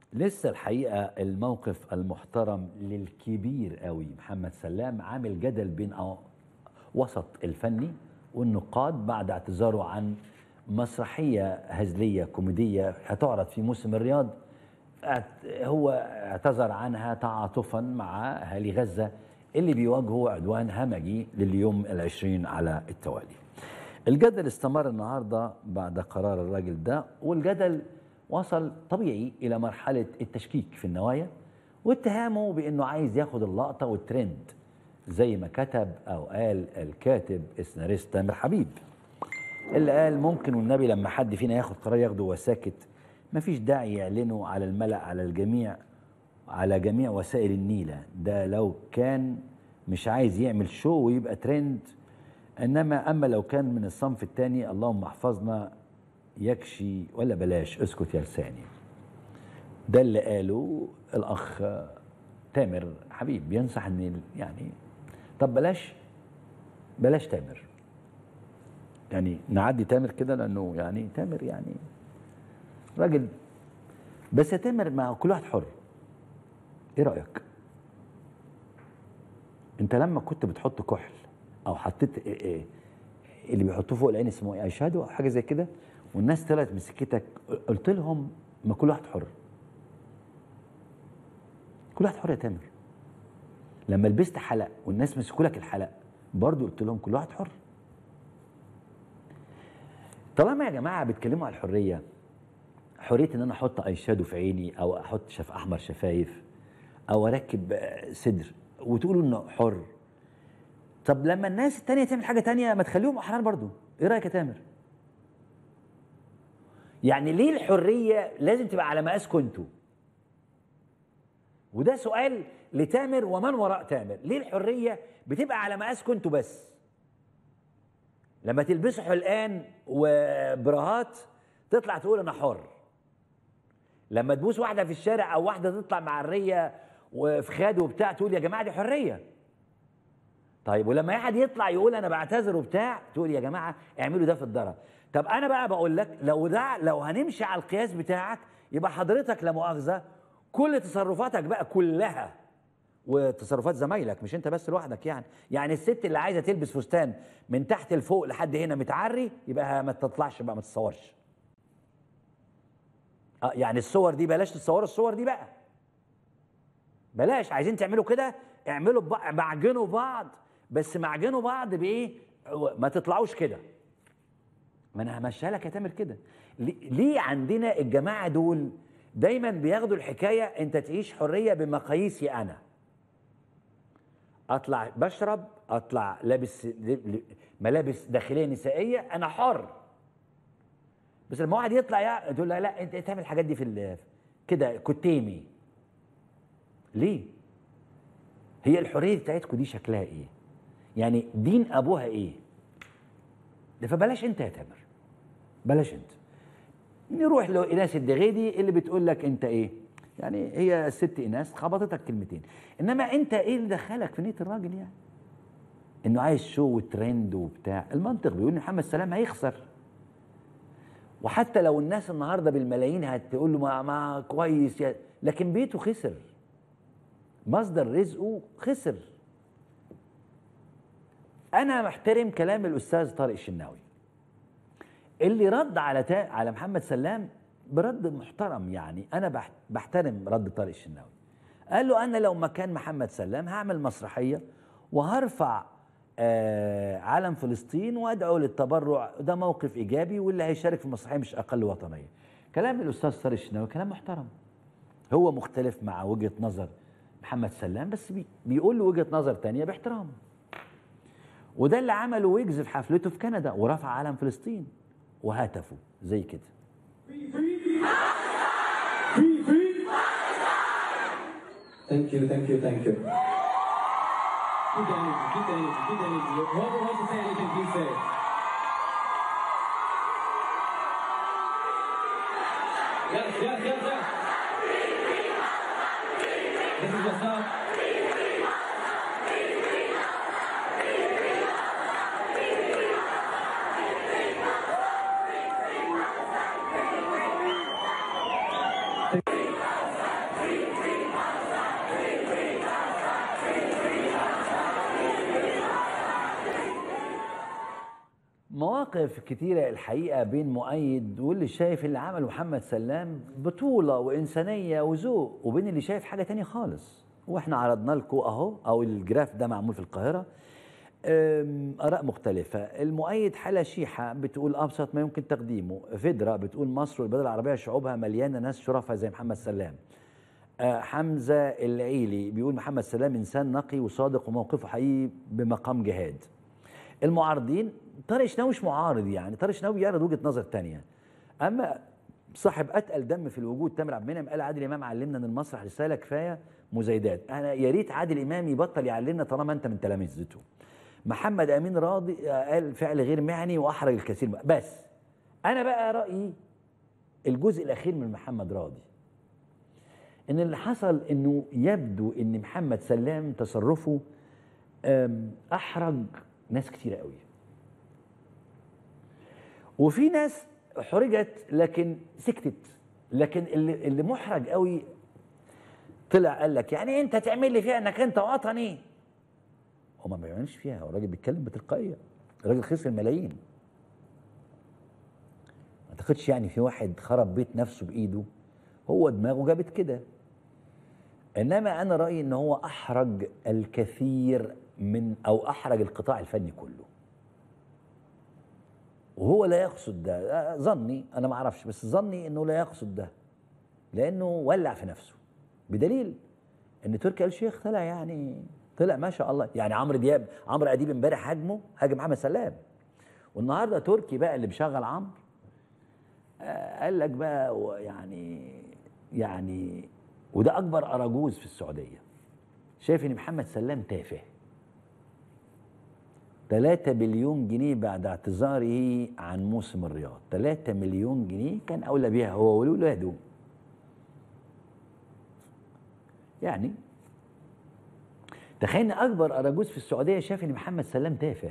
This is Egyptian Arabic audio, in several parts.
لسه الحقيقة الموقف المحترم للكبير قوي محمد سلام عامل جدل بين أو- وسط الفني والنقاد بعد اعتذاره عن مسرحية هزلية كوميدية هتعرض في موسم الرياض اعت- هو اعتذر عنها تعاطفا مع أهالي غزة اللي بيواجهوا عدوان همجي لليوم العشرين على التوالي الجدل استمر النهارده بعد قرار الراجل ده والجدل وصل طبيعي الى مرحله التشكيك في النوايا واتهامه بانه عايز ياخد اللقطه والترند زي ما كتب او قال الكاتب السيناريست تامر حبيب اللي قال ممكن والنبي لما حد فينا ياخد قرار ياخده وهو ساكت مفيش داعي يعلنه على الملأ على الجميع على جميع وسائل النيلة ده لو كان مش عايز يعمل شو ويبقى ترند انما اما لو كان من الصنف الثاني اللهم احفظنا يكشي ولا بلاش اسكت يا لساني ده اللي قاله الاخ تامر حبيب ينصح ان ال- يعني طب بلاش بلاش تامر يعني نعدي تامر كده لانه يعني تامر يعني راجل بس يا تامر ما كل واحد حر ايه رايك انت لما كنت بتحط كحل او حطيت إيه إيه اللي بيحطوه فوق العين اسمه ايه اي شادو او حاجه زي كده والناس طلعت مسكتك قلت لهم ما كل واحد حر كل واحد حر يا تامر لما لبست حلق والناس مسكوا لك الحلق برضه قلت لهم كل واحد حر طالما يا جماعه بيتكلموا على الحريه حريه ان انا احط اي شادو في عيني او احط شف احمر شفايف او اركب آه، صدر وتقولوا انه حر طب لما الناس التانية تعمل حاجة تانية ما تخليهم أحرار برضو إيه رأيك يا تامر؟ يعني ليه الحرية لازم تبقى على مقاسكم انتوا؟ وده سؤال لتامر ومن وراء تامر ليه الحرية بتبقى على مقاسكم انتوا بس؟ لما تلبسوا حلقان وبراهات تطلع تقول أنا حر لما تبوس واحدة في الشارع أو واحدة تطلع معرية وفي خاد وبتاع تقول يا جماعة دي حرية طيب ولما احد يطلع يقول انا بعتذر وبتاع تقول يا جماعه اعملوا ده في الضرر طب انا بقى بقول لك لو ده لو هنمشي على القياس بتاعك يبقى حضرتك لا مؤاخذه كل تصرفاتك بقى كلها وتصرفات زمايلك مش انت بس لوحدك يعني يعني الست اللي عايزه تلبس فستان من تحت لفوق لحد هنا متعري يبقى ما تطلعش بقى ما تتصورش اه يعني الصور دي بلاش تتصوروا الصور دي بقى بلاش عايزين تعملوا كده اعملوا ببع- معجنوا بعض بس معجنوا بعض بايه ما تطلعوش كده ما انا همشيها لك يا تامر كده ليه- ليه عندنا الجماعه دول دايما بياخدوا الحكايه انت تعيش حريه بمقاييسي انا اطلع بشرب اطلع لابس ل- ل- ملابس داخليه نسائيه انا حر بس لما واحد يطلع يا تقول له لا انت تعمل الحاجات دي في ال- كده كتيمي ليه هي الحريه بتاعتكم دي شكلها ايه يعني دين ابوها ايه ده فبلاش انت يا تامر بلاش انت نروح لإناس الدغيدي اللي بتقول لك انت ايه يعني هي الست ايناس خبطتك كلمتين انما انت ايه اللي دخلك في نيه الراجل يعني انه عايز شو وترند وبتاع المنطق بيقول ان محمد سلام هيخسر وحتى لو الناس النهارده بالملايين هتقول له ما, ما كويس يا لكن بيته خسر مصدر رزقه خسر انا محترم كلام الاستاذ طارق الشناوي اللي رد على تا... على محمد سلام برد محترم يعني انا بح... بحترم رد طارق الشناوي قال له انا لو مكان محمد سلام هعمل مسرحيه وهرفع آه علم فلسطين وادعو للتبرع ده موقف ايجابي واللي هيشارك في المسرحيه مش اقل وطنيه كلام الاستاذ طارق الشناوي كلام محترم هو مختلف مع وجهه نظر محمد سلام بس بي... بيقول له وجهه نظر تانية باحترام وده اللي عمله ويجز في حفلته في كندا ورفع علم فلسطين وهتفوا زي كده Thank you, thank you, thank you. Keep the energy, keep the energy, keep the energy. Whoever wants to say anything, please say it. Yes, yes, yes, yes. This is what's up. مواقف كتيرة الحقيقة بين مؤيد واللي شايف اللي عمله محمد سلام بطولة وإنسانية وذوق وبين اللي شايف حاجة تانية خالص واحنا عرضنا لكم اهو او الجراف ده معمول في القاهرة أم، آراء مختلفة المؤيد حالة شيحة بتقول أبسط ما يمكن تقديمه فيدرا بتقول مصر والبلاد العربية شعوبها مليانة ناس شرفاء زي محمد سلام آه، حمزة العيلي بيقول محمد سلام إنسان نقي وصادق وموقفه حقيقي بمقام جهاد المعارضين طارق شناوي مش معارض يعني طارق شناوي بيعرض وجهة نظر تانية أما صاحب أتقل دم في الوجود تامر عبد المنعم قال عادل إمام علمنا إن المسرح رسالة كفاية مزايدات أنا يا ريت عادل إمام يبطل يعلمنا طالما أنت من تلامذته محمد أمين راضي آه، قال فعل غير معني وأحرج الكثير بس أنا بقى رأيي الجزء الأخير من محمد راضي ان اللي حصل انه يبدو ان محمد سلام تصرفه أم، احرج ناس كتير قوي وفي ناس حرجت لكن سكتت لكن اللي اللي محرج قوي طلع قال لك يعني انت تعمل لي فيها انك انت وطني هو ما بيعملش فيها هو الراجل بيتكلم بتلقائيه الراجل خسر ملايين ما اعتقدش يعني في واحد خرب بيت نفسه بايده هو دماغه جابت كده انما انا رايي ان هو احرج الكثير من او احرج القطاع الفني كله وهو لا يقصد ده آه، ظني انا ما اعرفش بس ظني انه لا يقصد ده لانه ولع في نفسه بدليل ان تركي آل الشيخ طلع يعني طلع ما شاء الله يعني عمرو دياب عمرو اديب امبارح هاجمه هاجم محمد سلام والنهارده تركي بقى اللي مشغل عمرو آه، قال لك بقى و- يعني يعني وده اكبر اراجوز في السعوديه شايف ان محمد سلام تافه 3 بليون جنيه بعد اعتذاره عن موسم الرياض 3 مليون جنيه كان اولى بيها هو ولاده يعني تخيل ان اكبر اراجوز في السعوديه شاف ان محمد سلام تافه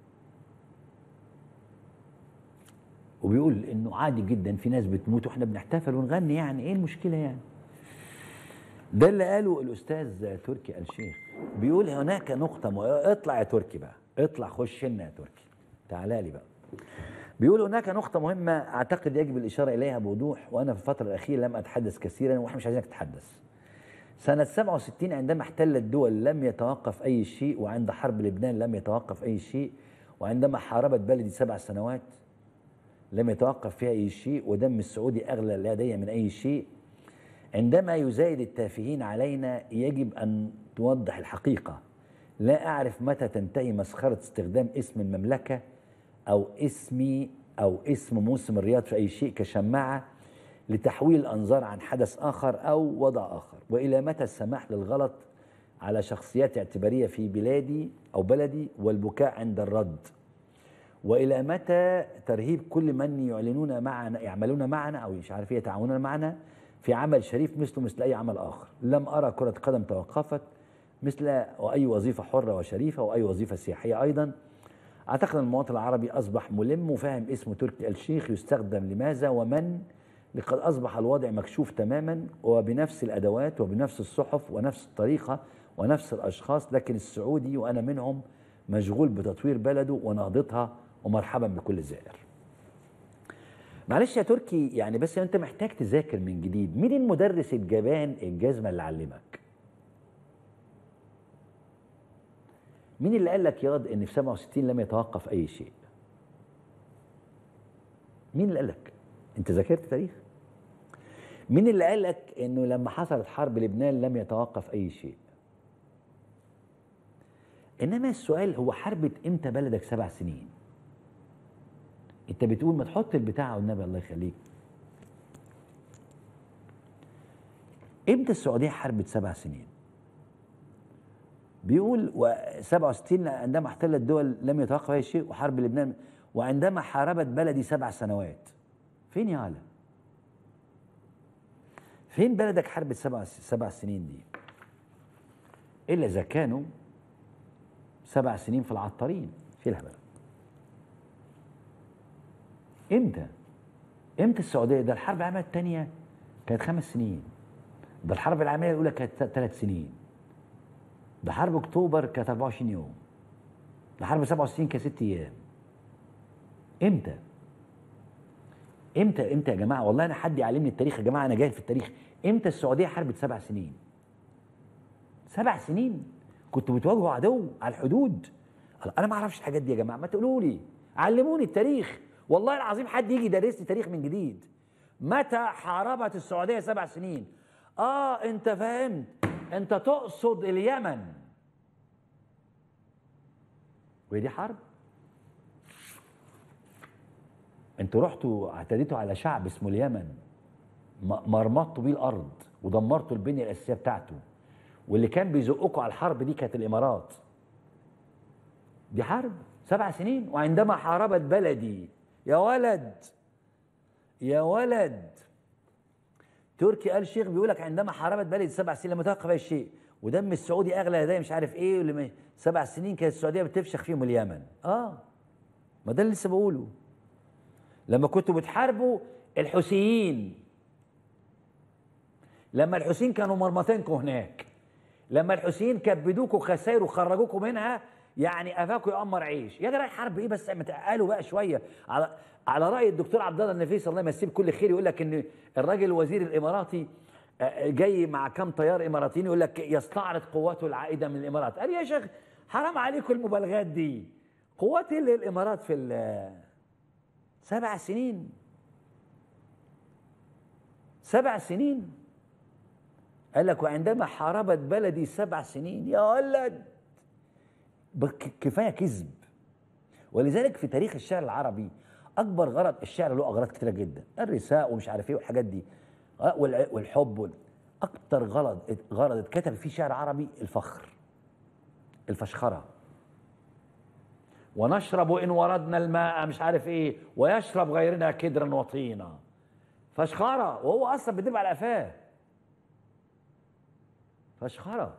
وبيقول انه عادي جدا في ناس بتموت واحنا بنحتفل ونغني يعني ايه المشكله يعني ده اللي قاله الاستاذ تركي آل الشيخ بيقول هناك نقطه م... اطلع يا تركي بقى اطلع خش لنا يا تركي تعالى لي بقى بيقول هناك نقطة مهمة أعتقد يجب الإشارة إليها بوضوح وأنا في الفترة الأخيرة لم أتحدث كثيرا وإحنا مش عايزينك تتحدث. سنة 67 عندما احتلت الدول لم يتوقف أي شيء وعند حرب لبنان لم يتوقف أي شيء وعندما حاربت بلدي سبع سنوات لم يتوقف فيها أي شيء ودم السعودي أغلى لدي من أي شيء عندما يزايد التافهين علينا يجب أن توضح الحقيقة لا أعرف متى تنتهي مسخرة استخدام اسم المملكة أو اسمي أو اسم موسم الرياض في أي شيء كشماعة لتحويل الأنظار عن حدث آخر أو وضع آخر وإلى متى السماح للغلط على شخصيات اعتبارية في بلادي أو بلدي والبكاء عند الرد والى متى ترهيب كل من يعلنون معنا يعملون معنا او مش عارف ايه يتعاونون معنا في عمل شريف مثله مثل اي عمل اخر لم ارى كره قدم توقفت مثل واي وظيفه حره وشريفه واي وظيفه سياحيه ايضا اعتقد ان المواطن العربي اصبح ملم وفاهم اسم تركي آل الشيخ يستخدم لماذا ومن لقد اصبح الوضع مكشوف تماما وبنفس الادوات وبنفس الصحف ونفس الطريقه ونفس الاشخاص لكن السعودي وانا منهم مشغول بتطوير بلده ونهضتها ومرحبا بكل زائر معلش يا تركي يعني بس انت محتاج تذاكر من جديد مين المدرس الجبان الجزمه اللي علمك مين اللي قال لك ياض ان في 67 لم يتوقف اي شيء مين اللي قال لك انت ذاكرت تاريخ مين اللي قال لك انه لما حصلت حرب لبنان لم يتوقف اي شيء انما السؤال هو حربت امتى بلدك سبع سنين انت بتقول ما تحط البتاع والنبي الله يخليك امتى السعوديه حربت سبع سنين بيقول و 67 عندما احتلت الدول لم يتوقف اي شيء وحرب لبنان وعندما حاربت بلدي سبع سنوات فين يا عالم فين بلدك حربت سبع سبع سنين دي الا اذا كانوا سبع سنين في العطارين في الهبل امتى امتى السعوديه ده الحرب العالميه الثانيه كانت خمس سنين ده الحرب العالميه الاولى كانت ثلاث سنين ده حرب اكتوبر كانت 24 يوم ده حرب 67 كانت ست ايام امتى امتى امتى يا جماعه والله انا حد يعلمني التاريخ يا جماعه انا جاهل في التاريخ امتى السعوديه حربت سبع سنين سبع سنين كنتوا بتواجهوا عدو على الحدود انا ما اعرفش الحاجات دي يا جماعه ما تقولوا لي علموني التاريخ والله العظيم حد يجي يدرس لي تاريخ من جديد متى حاربت السعوديه سبع سنين اه انت فهمت انت تقصد اليمن وهي دي حرب انتوا رحتوا اعتديتوا على شعب اسمه اليمن م- مرمطتوا بيه الارض ودمرتوا البنيه الاساسيه بتاعته واللي كان بيزقكم على الحرب دي كانت الامارات دي حرب سبع سنين وعندما حاربت بلدي يا ولد يا ولد تركي آل شيخ بيقول لك عندما حاربت بلدي سبع سنين لم يتوقف اي شيء ودم السعودي اغلى هدايا مش عارف ايه واللي ما- سبع سنين كانت السعوديه بتفشخ فيهم اليمن اه ما ده اللي لسه بقوله لما كنتوا بتحاربوا الحوثيين لما الحوثيين كانوا مرمطينكم هناك لما الحوثيين كبدوكوا خسائر وخرجوكوا منها يعني قفاكوا يقمر عيش يا جدع حرب ايه بس ما تقالوا بقى شويه على على راي الدكتور عبد الله النفيس الله يمسيه بكل خير يقول لك ان الراجل الوزير الاماراتي آه، جاي مع كام طيار اماراتيين يقول لك يستعرض قواته العائده من الامارات قال يا شيخ حرام عليكم المبالغات دي قوات اللي الامارات في ال- سبع سنين سبع سنين قال لك وعندما حاربت بلدي سبع سنين يا ولد بك- كفايه كذب ولذلك في تاريخ الشعر العربي اكبر غرض الشعر له اغراض كتيره جدا الرثاء ومش عارف ايه والحاجات دي آه، والع- والحب وال- اكتر غرض غرض اتكتب فيه شعر عربي الفخر الفشخره ونشرب ان وردنا الماء مش عارف ايه ويشرب غيرنا كدرا وطينا فشخره وهو اصلا بيدب على قفاه فشخره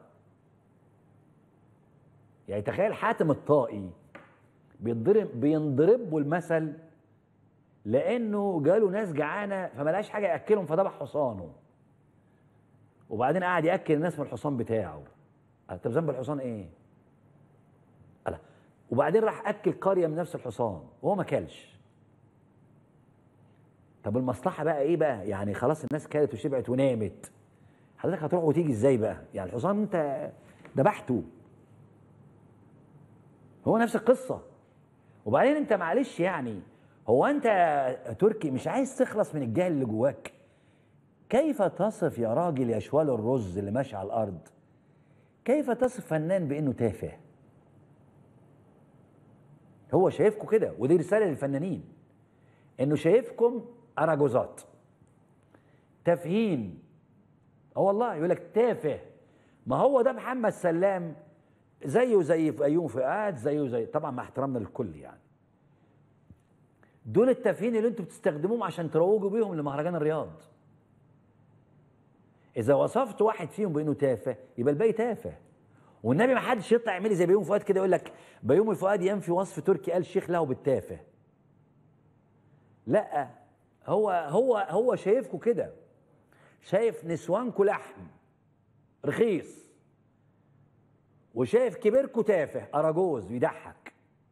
يعني تخيل حاتم الطائي بيضرب بينضرب له المثل لانه جاله ناس جعانه فما لقاش حاجه ياكلهم فذبح حصانه وبعدين قعد ياكل الناس من الحصان بتاعه قال طب ذنب الحصان ايه؟ قال وبعدين راح اكل قريه من نفس الحصان وهو ما كلش طب المصلحه بقى ايه بقى؟ يعني خلاص الناس كلت وشبعت ونامت حضرتك هتروح وتيجي ازاي بقى؟ يعني الحصان انت ذبحته هو نفس القصه وبعدين انت معلش يعني هو انت يا تركي مش عايز تخلص من الجهل اللي جواك كيف تصف يا راجل يا شوال الرز اللي ماشي على الارض كيف تصف فنان بانه تافه هو شايفكم كده ودي رساله للفنانين انه شايفكم اراجوزات تافهين اه والله يقول لك تافه ما هو ده محمد سلام زيه زي بيومي فؤاد زيه زي طبعا مع احترامنا للكل يعني دول التافهين اللي انتوا بتستخدموهم عشان تروجوا بيهم لمهرجان الرياض اذا وصفت واحد فيهم بانه تافه يبقى الباقي تافه والنبي ما حدش يطلع يعمل لي زي بيومي فؤاد كده يقول لك بيومي فؤاد ينفي وصف تركي آل شيخ له بالتافه لا هو هو هو شايفكم كده شايف نسوانكم لحم رخيص وشايف كبيركم تافه اراجوز بيضحك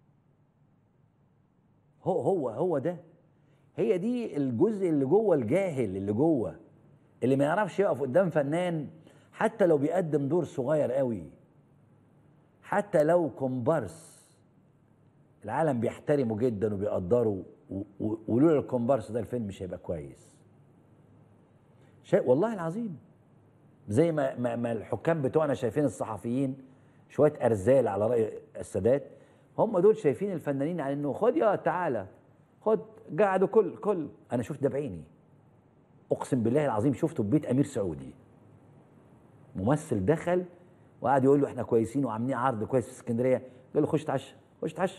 هو هو هو ده هي دي الجزء اللي جوه الجاهل اللي جوه اللي ما يعرفش يقف قدام فنان حتى لو بيقدم دور صغير قوي حتى لو كومبارس العالم بيحترمه جدا وبيقدره و- و- ولولا الكومبارس ده الفيلم مش هيبقى كويس شيء والله العظيم زي ما, ما, ما الحكام بتوعنا شايفين الصحفيين شويه ارزال على راي السادات هم دول شايفين الفنانين على انه خد يا تعالى خد قعدوا كل كل انا شفت ده بعيني اقسم بالله العظيم شفته في بيت امير سعودي ممثل دخل وقعد يقول له احنا كويسين وعاملين عرض كويس في اسكندريه قال له خش تعشى خش تعشى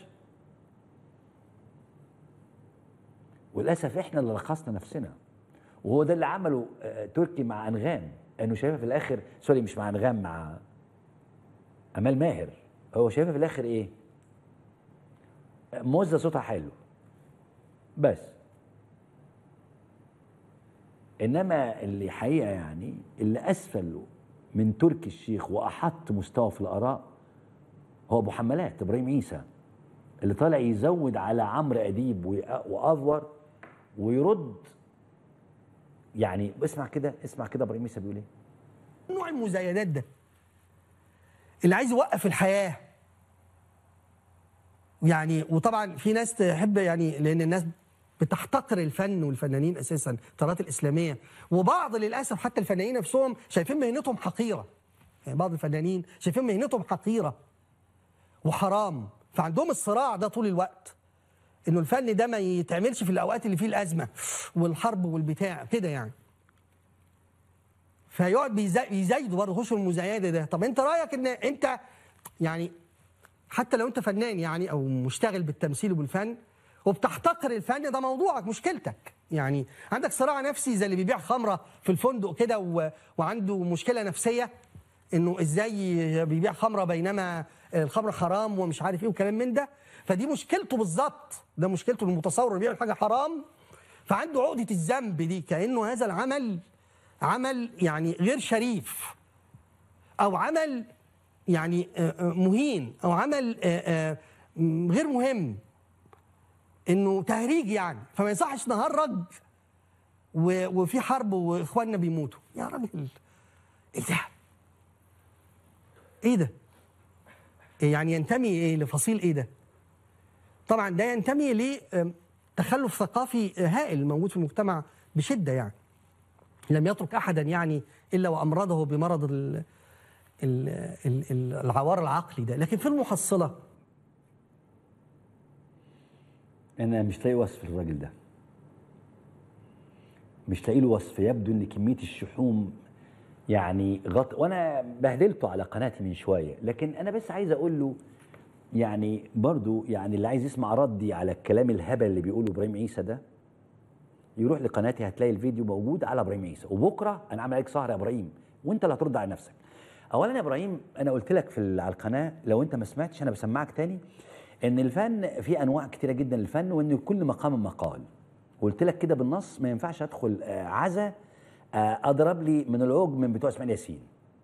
وللاسف احنا اللي رخصنا نفسنا وهو ده اللي عمله آه، تركي مع انغام انه شايفها في الاخر سوري مش مع انغام مع امال ماهر هو شايفها في الاخر ايه موزه صوتها حلو بس انما اللي حقيقه يعني اللي اسفل من تركي الشيخ واحط مستوى في الاراء هو ابو حمالات ابراهيم عيسى اللي طالع يزود على عمرو اديب ويأ- وافور ويرد يعني اسمع كده اسمع كده ابراهيم عيسى بيقول ايه نوع المزايدات ده اللي عايز يوقف الحياه يعني وطبعا في ناس تحب يعني لان الناس بتحتقر الفن والفنانين اساسا التيارات الاسلاميه وبعض للاسف حتى الفنانين نفسهم شايفين مهنتهم حقيره يعني بعض الفنانين شايفين مهنتهم حقيره وحرام فعندهم الصراع ده طول الوقت انه الفن ده ما يتعملش في الاوقات اللي فيه الازمه والحرب والبتاع كده يعني فيقعد بيزا- بيزايدوا برضه يخشوا المزايده ده طب انت رايك ان انت يعني حتى لو انت فنان يعني او مشتغل بالتمثيل وبالفن وبتحتقر الفن ده موضوعك مشكلتك يعني عندك صراع نفسي زي اللي بيبيع خمره في الفندق كده و... وعنده مشكله نفسيه انه ازاي بيبيع خمره بينما الخمره حرام ومش عارف ايه وكلام من ده فدي مشكلته بالظبط ده مشكلته المتصور اللي بيعمل حاجه حرام فعنده عقده الذنب دي كانه هذا العمل عمل يعني غير شريف او عمل يعني آه، آه، مهين او عمل آه، آه، م- غير مهم انه تهريج يعني فما يصحش نهرج و- وفي حرب واخواننا بيموتوا يا راجل ايه ده؟ ايه ده؟ إيه يعني ينتمي ايه لفصيل ايه ده؟ طبعا ده ينتمي لتخلف ثقافي هائل موجود في المجتمع بشده يعني لم يترك احدا يعني الا وامرضه بمرض ال ال ال ال العوار العقلي ده لكن في المحصله انا مش لاقي وصف للراجل ده مش لاقي له وصف يبدو ان كميه الشحوم يعني غط وانا بهدلته على قناتي من شويه لكن انا بس عايز اقول له يعني برضو يعني اللي عايز يسمع ردي على الكلام الهبل اللي بيقوله ابراهيم عيسى ده يروح لقناتي هتلاقي الفيديو موجود على ابراهيم عيسى وبكره انا عامل عليك سهره يا ابراهيم وانت اللي هترد على نفسك اولا يا ابراهيم انا قلت لك في ال- على القناه لو انت ما سمعتش انا بسمعك تاني ان الفن في انواع كتيره جدا للفن وان كل مقام مقال قلت لك كده بالنص ما ينفعش ادخل آه، عزا آه، اضرب لي من العوج من بتوع اسماعيل ياسين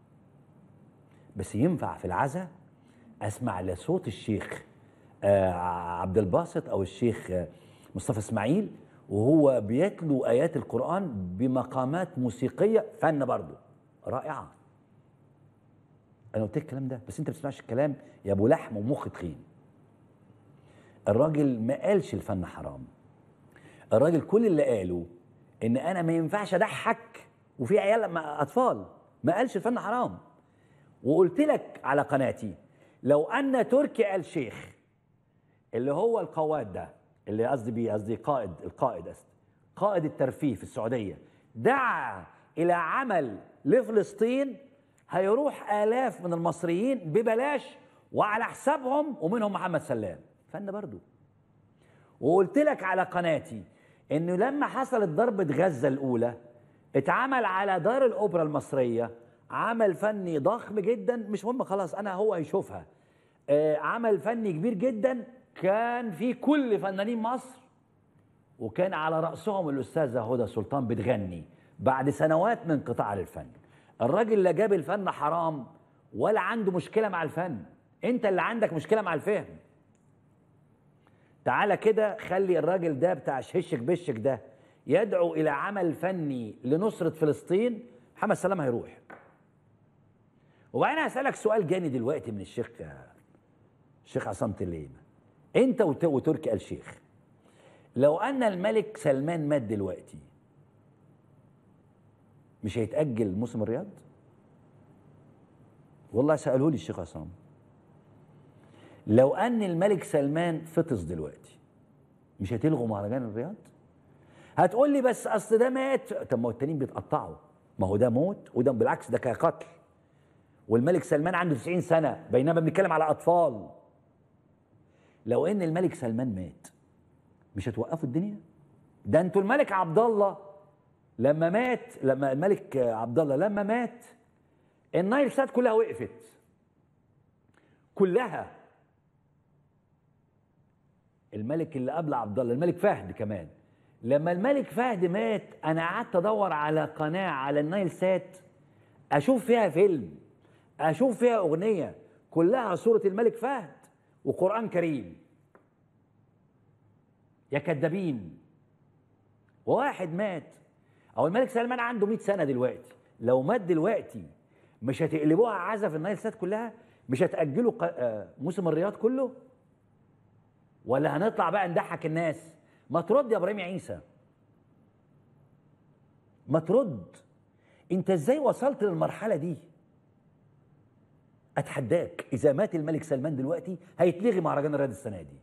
بس ينفع في العزا اسمع لصوت الشيخ آه، عبد الباسط او الشيخ آه، مصطفى اسماعيل وهو بيتلو ايات القران بمقامات موسيقيه فن برضه رائعه انا قلت لك الكلام ده بس انت ما بتسمعش الكلام يا ابو لحم ومخ تخين الراجل ما قالش الفن حرام الراجل كل اللي قاله ان انا ما ينفعش اضحك وفي عيال ما- اطفال ما قالش الفن حرام وقلت لك على قناتي لو ان تركي آل شيخ اللي هو القواد ده اللي قصدي بيه قصدي قائد القائد قصدي قائد الترفيه في السعوديه دعا الى عمل لفلسطين هيروح الاف من المصريين ببلاش وعلى حسابهم ومنهم محمد سلام فن برضو وقلت لك على قناتي انه لما حصلت ضربه غزه الاولى اتعمل على دار الاوبرا المصريه عمل فني ضخم جدا مش مهم خلاص انا هو هيشوفها آه، عمل فني كبير جدا كان فيه كل فنانين مصر وكان على رأسهم الأستاذة هدى سلطان بتغني بعد سنوات من انقطاع للفن الراجل لا جاب الفن حرام ولا عنده مشكلة مع الفن انت اللي عندك مشكلة مع الفهم تعالى كده خلي الراجل ده بتاع شهشك بشك ده يدعو إلى عمل فني لنصرة فلسطين محمد سلام هيروح وبعدين هسألك سؤال جاني دلوقتي من الشيخ الشيخ عصام تليم انت وت- وتركي آل الشيخ لو ان الملك سلمان مات دلوقتي مش هيتأجل موسم الرياض؟ والله سألوه لي الشيخ عصام لو ان الملك سلمان فطس دلوقتي مش هتلغوا مهرجان الرياض؟ هتقول لي بس اصل ده مات طب ما هو التانيين بيتقطعوا ما هو ده موت وده بالعكس ده كقتل والملك سلمان عنده 90 سنه بينما بنتكلم على اطفال لو ان الملك سلمان مات مش هتوقفوا الدنيا ده انتوا الملك عبد الله لما مات لما الملك عبد الله لما مات النايل سات كلها وقفت كلها الملك اللي قبل عبد الله الملك فهد كمان لما الملك فهد مات انا قعدت ادور على قناه على النايل سات اشوف فيها فيلم اشوف فيها اغنيه كلها صوره الملك فهد وقران كريم يا كدابين وواحد مات او الملك سلمان عنده 100 سنه دلوقتي لو مات دلوقتي مش هتقلبوها عزا في النايل سات كلها مش هتاجلوا ق- آه، موسم الرياض كله ولا هنطلع بقى نضحك الناس ما ترد يا ابراهيم عيسى ما ترد انت ازاي وصلت للمرحله دي اتحداك اذا مات الملك سلمان دلوقتي هيتلغي مهرجان الرياض السنه دي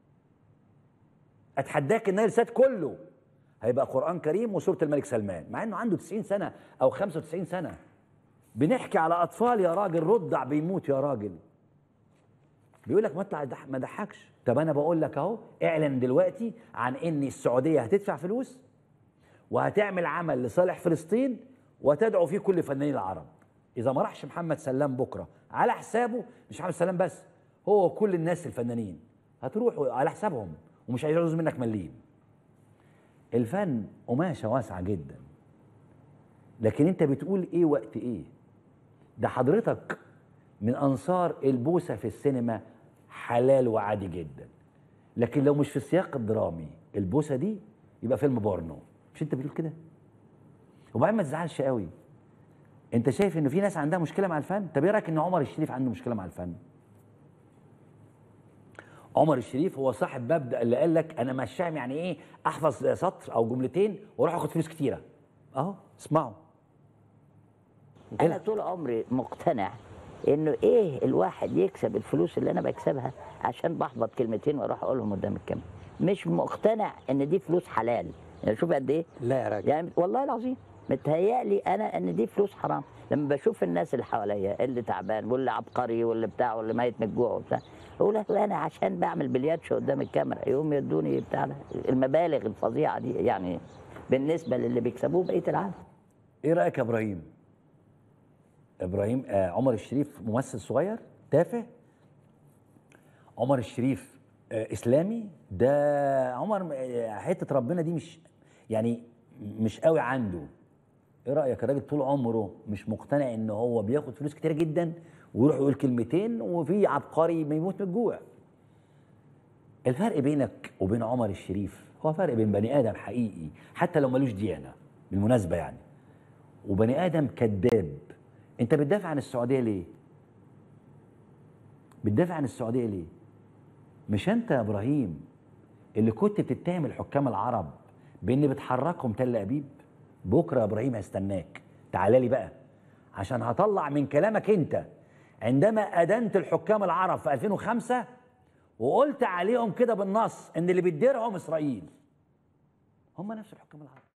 اتحداك النايل سات كله هيبقى قران كريم وسوره الملك سلمان مع انه عنده 90 سنه او 95 سنه بنحكي على اطفال يا راجل رضع بيموت يا راجل بيقول لك ما اطلع دح- ما ضحكش طب انا بقول لك اهو اعلن دلوقتي عن ان السعوديه هتدفع فلوس وهتعمل عمل لصالح فلسطين وتدعو فيه كل فنانين العرب اذا ما راحش محمد سلام بكره على حسابه مش محمد سلام بس هو وكل الناس الفنانين هتروحوا على حسابهم ومش هيعوز منك مليم الفن قماشه واسعه جدا لكن انت بتقول ايه وقت ايه ده حضرتك من انصار البوسه في السينما حلال وعادي جدا لكن لو مش في السياق الدرامي البوسه دي يبقى فيلم بورنو مش انت بتقول كده وبعدين ما تزعلش قوي انت شايف ان في ناس عندها مشكله مع الفن طب ايه رايك ان عمر الشريف عنده مشكله مع الفن عمر الشريف هو صاحب مبدا اللي قال لك انا مش فاهم يعني ايه احفظ سطر او جملتين واروح اخد فلوس كتيره اهو اسمعوا انا طول عمري مقتنع انه ايه الواحد يكسب الفلوس اللي انا بكسبها عشان بحبط كلمتين واروح اقولهم قدام الكاميرا مش مقتنع ان دي فلوس حلال يعني شوف قد ايه لا يا راجل يعني والله العظيم متهيألي انا ان دي فلوس حرام لما بشوف الناس اللي حواليا اللي تعبان واللي عبقري واللي بتاع واللي ميت من الجوع وبتاع اقول لك انا عشان بعمل بلياتشو قدام الكاميرا يقوم يدوني بتاع ده، المبالغ الفظيعه دي يعني بالنسبه للي بيكسبوه بقيه العالم ايه رايك يا ابراهيم ابراهيم آه عمر الشريف ممثل صغير تافه عمر الشريف آه اسلامي ده عمر آه، حته ربنا دي مش يعني مش قوي عنده ايه رايك الراجل طول عمره مش مقتنع ان هو بياخد فلوس كتير جدا ويروح يقول كلمتين وفي عبقري بيموت من الجوع الفرق بينك وبين عمر الشريف هو فرق بين بني ادم حقيقي حتى لو ملوش ديانه بالمناسبه يعني وبني ادم كذاب انت بتدافع عن السعوديه ليه بتدافع عن السعوديه ليه مش انت يا ابراهيم اللي كنت بتتهم الحكام العرب بان بتحركهم تل ابيب بكره يا ابراهيم هستناك تعالى لي بقى عشان هطلع من كلامك انت عندما ادنت الحكام العرب في 2005 وقلت عليهم كده بالنص ان اللي بتديرهم اسرائيل هم نفس الحكام العرب